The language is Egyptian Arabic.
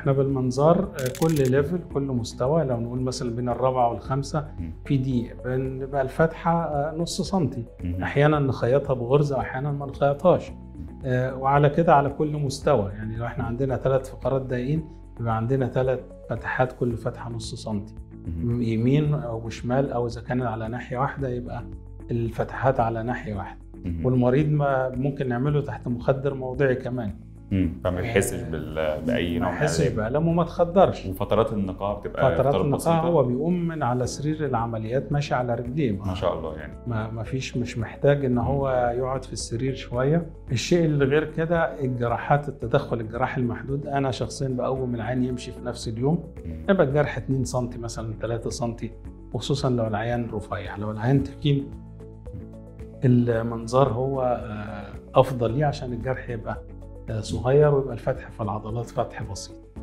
احنا بالمنظار آه، كل ليفل كل مستوى لو نقول مثلا بين الرابعه والخامسه مم. في دي بنبقى الفتحه آه، نص سنتي مهم. احيانا نخيطها بغرزه واحيانا ما نخيطهاش آه، وعلى كده على كل مستوى يعني لو احنا عندنا ثلاث فقرات ضيقين يبقى عندنا ثلاث فتحات كل فتحه نص سنتي مهم. يمين او شمال او اذا كانت على ناحيه واحده يبقى الفتحات على ناحيه واحده مهم. والمريض ما ممكن نعمله تحت مخدر موضعي كمان مم. فما يحسش بال... باي ما نوع من يحسش العلاج. بألم وما تخدرش وفترات النقاهه بتبقى فترات النقاهه بسيطة. هو بيقوم من على سرير العمليات ماشي على رجليه ما شاء الله يعني ما ما فيش مش محتاج ان هو يقعد في السرير شويه الشيء اللي غير كده الجراحات التدخل الجراحي المحدود انا شخصيا بقوم العين يمشي في نفس اليوم مم. يبقى الجرح 2 سم مثلا 3 سم وخصوصا لو العيان رفيع لو العيان تخين المنظار هو آه، افضل ليه عشان الجرح يبقى آه، صغير ويبقى الفتح في العضلات فتح بسيط